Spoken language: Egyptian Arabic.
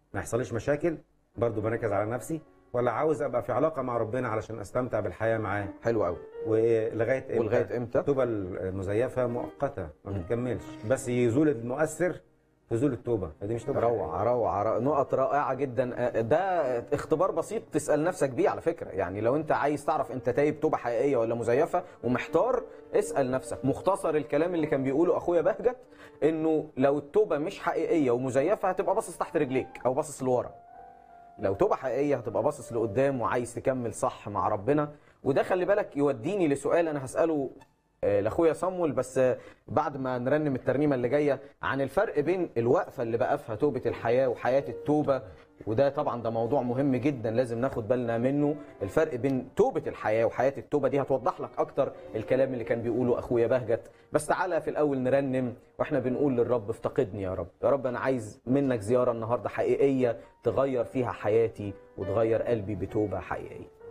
ما يحصليش مشاكل برضو بركز على نفسي ولا عاوز ابقى في علاقه مع ربنا علشان استمتع بالحياه معاه حلو قوي ولغايه امتى ولغايه امتى التوبه المزيفه مؤقته ما بتكملش بس يزول المؤثر تزول التوبه فدي مش توبه روعة روعة روعة. نقط رائعة جدا آه، ده اختبار بسيط تسأل نفسك بيه على فكرة يعني لو انت عايز تعرف انت تايب توبة حقيقية ولا مزيفة ومحتار اسأل نفسك مختصر الكلام اللي كان بيقوله اخويا بهجت انه لو التوبة مش حقيقية ومزيفة هتبقى باصص تحت رجليك او باصص لورا لو توبة حقيقية هتبقى باصص لقدام وعايز تكمل صح مع ربنا وده خلي بالك يوديني لسؤال انا هسأله آه، لاخويا صمول بس آه، بعد ما نرنم الترنيمه اللي جايه عن الفرق بين الوقفه اللي بقفها توبه الحياه وحياه التوبه وده طبعا ده موضوع مهم جدا لازم ناخد بالنا منه الفرق بين توبه الحياه وحياه التوبه دي هتوضح لك اكتر الكلام اللي كان بيقوله اخويا بهجت بس تعالى في الاول نرنم واحنا بنقول للرب افتقدني يا رب يا رب انا عايز منك زياره النهارده حقيقيه تغير فيها حياتي وتغير قلبي بتوبه حقيقيه